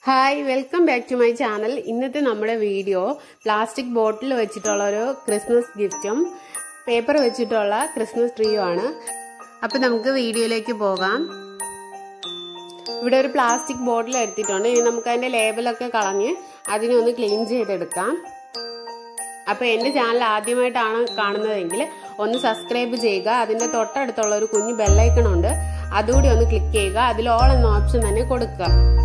hi welcome back to my channel ഇന്നത്തെ നമ്മുടെ video plastic bottle വെച്ചിട്ടുള്ള ഒരു ക്രിസ്മസ് ഗിഫ്റ്റും പേപ്പർ വെച്ചിട്ടുള്ള ക്രിസ്മസ് ട്രീയും ആണ് അപ്പൊ നമുക്ക് വീഡിയോയിലേക്ക് പോകാം ഇവിടെ ഒരു പ്ലാസ്റ്റിക് ബോട്ടിൽ എടുത്തിട്ടുണ്ട് ഇനി നമുക്ക് അതിന്റെ ലേബലൊക്കെ കളഞ്ഞ് അതിനെ ഒന്ന് ക്ലീൻ ചെയ്തെടുക്കാം അപ്പൊ എന്റെ ചാനൽ ആദ്യമായിട്ടാണ് കാണുന്നതെങ്കിൽ ഒന്ന് സബ്സ്ക്രൈബ് ചെയ്യുക അതിന്റെ തൊട്ടടുത്തുള്ള ഒരു കുഞ്ഞു ബെല്ലൈക്കൺ ഉണ്ട് അതുകൂടി ഒന്ന് ക്ലിക്ക് ചെയ്യുക അതിൽ ഓൾ എന്ന ഓപ്ഷൻ തന്നെ കൊടുക്കുക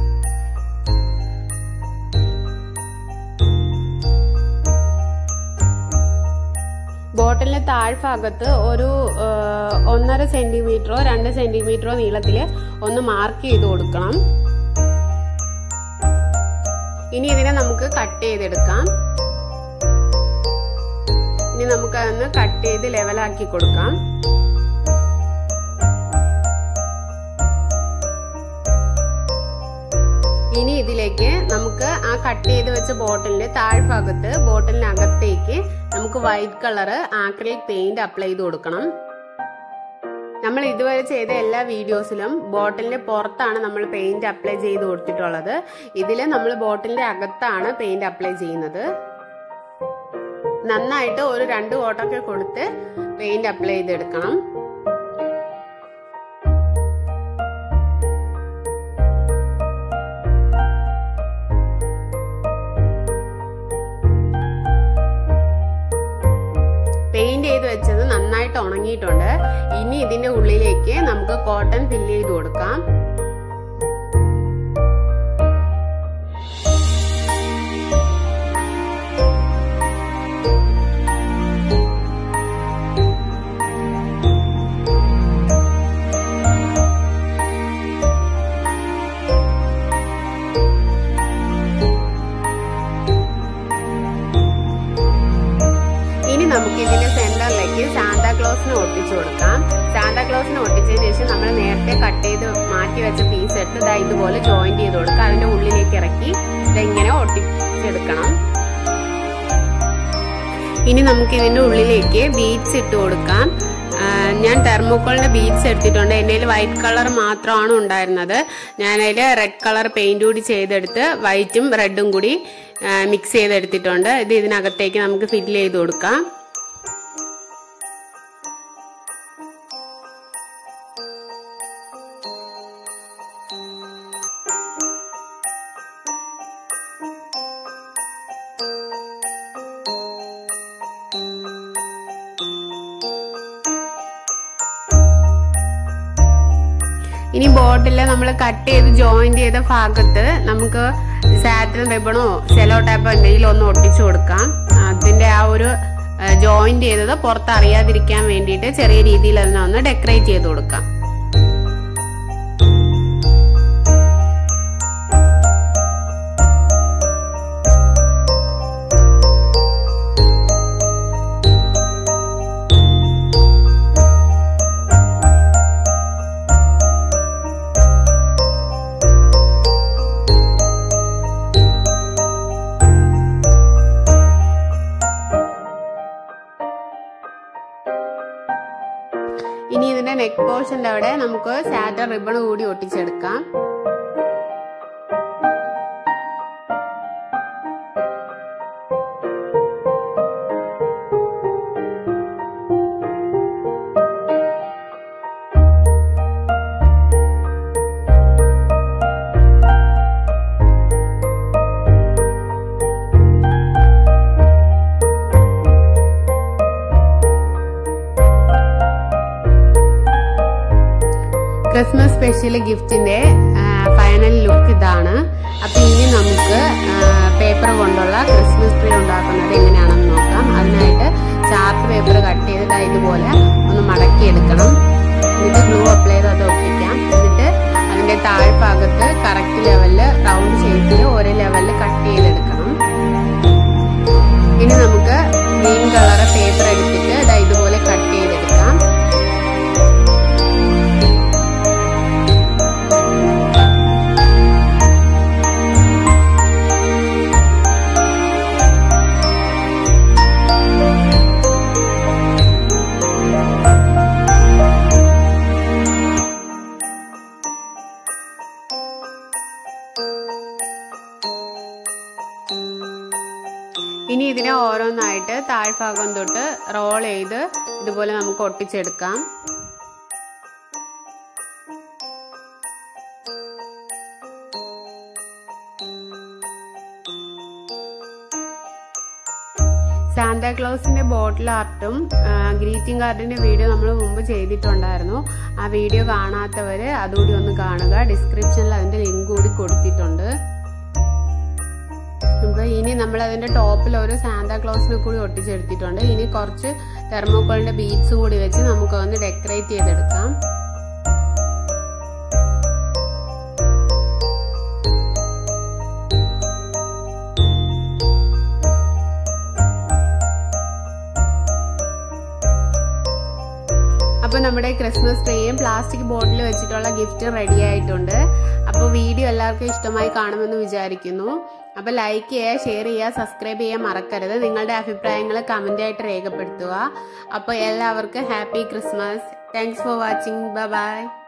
ബോട്ടിലിന്റെ താഴ്ഭാഗത്ത് ഒരു ഒന്നര സെന്റിമീറ്ററോ രണ്ട് സെന്റിമീറ്ററോ നീളത്തിൽ ഒന്ന് മാർക്ക് ചെയ്ത് കൊടുക്കണം ഇനി ഇതിനെ നമുക്ക് കട്ട് ചെയ്തെടുക്കാം ഇനി നമുക്ക് അതൊന്ന് കട്ട് ചെയ്ത് ലെവലാക്കി കൊടുക്കാം ഇനി ഇതിലേക്ക് നമുക്ക് ആ കട്ട് ചെയ്ത് വെച്ച ബോട്ടിലിന്റെ താഴ്ഭാഗത്ത് ബോട്ടിലിനകത്തേക്ക് നമുക്ക് white colour acrylic paint apply ചെയ്ത് കൊടുക്കണം നമ്മൾ ഇതുവരെ ചെയ്ത എല്ലാ വീഡിയോസിലും ബോട്ടിലിന്റെ പുറത്താണ് നമ്മൾ പെയിന്റ് അപ്ലൈ ചെയ്ത് കൊടുത്തിട്ടുള്ളത് ഇതിൽ നമ്മൾ ബോട്ടിലിന്റെ അകത്താണ് പെയിന്റ് അപ്ലൈ ചെയ്യുന്നത് നന്നായിട്ട് ഒരു രണ്ട് കോട്ടൊക്കെ കൊടുത്ത് പെയിന്റ് അപ്ലൈ ചെയ്തെടുക്കണം പെയിന്റ് ചെയ്ത് വെച്ചത് നന്നായിട്ട് ഉണങ്ങിയിട്ടുണ്ട് ഇനി ഇതിന്റെ ഉള്ളിലേക്ക് നമുക്ക് കോട്ടൺ ഫില്ല് ചെയ്ത് കൊടുക്കാം ഇനി നമുക്ക് ഇതിന്റെ സെന്ററിലേക്ക് സാന്താക്ലോസിനെ ഒട്ടിച്ചു കൊടുക്കാം സാന്താക്ലോസിനെ ഒട്ടിച്ചതിന് ശേഷം നമ്മൾ നേരത്തെ കട്ട് ചെയ്ത് മാറ്റി വെച്ച പീസ് എടുത്ത് ഇതാ ഇതുപോലെ ജോയിന്റ് ചെയ്ത് കൊടുക്കുക അതിന്റെ ഉള്ളിലേക്ക് ഇറക്കി ഇതെങ്ങനെ ഒട്ടിച്ചെടുക്കണം ഇനി നമുക്ക് ഇതിന്റെ ഉള്ളിലേക്ക് ബീഡ്സ് ഇട്ട് കൊടുക്കാം ഞാൻ തെർമോക്കോളിന്റെ ബീഡ്സ് എടുത്തിട്ടുണ്ട് എൻ്റെ കയ്യിൽ വൈറ്റ് കളർ മാത്രമാണ് ഉണ്ടായിരുന്നത് ഞാൻ അതിൽ റെഡ് കളർ പെയിന്റ് കൂടി ചെയ്തെടുത്ത് വൈറ്റും റെഡും കൂടി മിക്സ് ചെയ്തെടുത്തിട്ടുണ്ട് ഇത് ഇതിനകത്തേക്ക് നമുക്ക് ഫില്ല് ചെയ്ത് കൊടുക്കാം ഇനി ബോട്ടിൽ നമ്മൾ കട്ട് ചെയ്ത് ജോയിന്റ് ചെയ്ത ഭാഗത്ത് നമുക്ക് സാറ്റിൻ റിബണോ സെലോ ടൈപ്പോ എന്തെങ്കിലും ഒന്ന് ഒട്ടിച്ചു കൊടുക്കാം അതിന്റെ ആ ഒരു ജോയിന്റ് ചെയ്തത് പുറത്തറിയാതിരിക്കാൻ വേണ്ടിയിട്ട് ചെറിയ രീതിയിൽ അതിനെ ഒന്ന് ഡെക്കറേറ്റ് ചെയ്ത് കൊടുക്കാം ഇനി ഇതിന്റെ നെക്ക് പോർഷന്റെ അവിടെ നമുക്ക് സാറ്റർ റിബൺ കൂടി ഒട്ടിച്ചെടുക്കാം ക്രിസ്മസ് സ്പെഷ്യൽ ഗിഫ്റ്റിന്റെ ഫൈനൽ ലുക്ക് ഇതാണ് അപ്പൊ ഇനി നമുക്ക് പേപ്പർ കൊണ്ടുള്ള ക്രിസ്മസ് ട്രീ ഉണ്ടാക്കുന്നത് എങ്ങനെയാണെന്ന് നോക്കാം അതിനായിട്ട് ചാർട്ട് പേപ്പർ കട്ട് ചെയ്തിട്ട് ഇതുപോലെ ഒന്ന് മടക്കി എടുക്കണം എന്നിട്ട് ഗ്ലൂ അപ്ലൈ ചെയ്ത് അത് ഒട്ടിക്കാം എന്നിട്ട് അതിന്റെ താഴ്ഭാഗത്ത് കറക്റ്റ് ലെവലില് റൗണ്ട് ഷേപ്പിൽ ഒരേ ലെവലിൽ കട്ട് ചെയ്തെടുക്കണം ഇനി നമുക്ക് ഗ്രീൻ കളർ പേപ്പർ എടുത്തിട്ട് ഇതാ ഇതുപോലെ കട്ട് ചെയ്തെടുക്കാം ആയിട്ട് താഴ്ഭാഗം തൊട്ട് റോൾ ചെയ്ത് ഇതുപോലെ നമുക്ക് ഒട്ടിച്ചെടുക്കാം സാന്താക്ലോസിന്റെ ബോട്ടിൽ ആർട്ടും ഗ്രീറ്റിംഗ് കാർഡിന്റെ വീഡിയോ നമ്മൾ മുമ്പ് ചെയ്തിട്ടുണ്ടായിരുന്നു ആ വീഡിയോ കാണാത്തവര് അതുകൂടി ഒന്ന് കാണുക ഡിസ്ക്രിപ്ഷനിൽ അതിന്റെ ലിങ്ക് കൂടി കൊടുത്തിട്ടുണ്ട് അപ്പൊ ഇനി നമ്മൾ അതിന്റെ ടോപ്പിൽ ഒരു സാന്താക്ലോസിനെ കൂടി ഒട്ടിച്ചെടുത്തിട്ടുണ്ട് ഇനി കുറച്ച് തെർമോക്കോളിന്റെ ബീഡ്സ് കൂടി വെച്ച് നമുക്ക് ഒന്ന് ഡെക്കറേറ്റ് ചെയ്തെടുക്കാം അപ്പോൾ നമ്മുടെ ക്രിസ്മസ് ട്രീയും പ്ലാസ്റ്റിക് ബോട്ടിൽ വെച്ചിട്ടുള്ള ഗിഫ്റ്റ് റെഡി ആയിട്ടുണ്ട് അപ്പോൾ വീഡിയോ എല്ലാവർക്കും ഇഷ്ടമായി കാണുമെന്ന് വിചാരിക്കുന്നു അപ്പോൾ ലൈക്ക് ചെയ്യുക ഷെയർ ചെയ്യുക സബ്സ്ക്രൈബ് ചെയ്യാൻ മറക്കരുത് നിങ്ങളുടെ അഭിപ്രായങ്ങൾ കമൻ്റ് ആയിട്ട് രേഖപ്പെടുത്തുക അപ്പോൾ എല്ലാവർക്കും happy Christmas thanks for watching bye by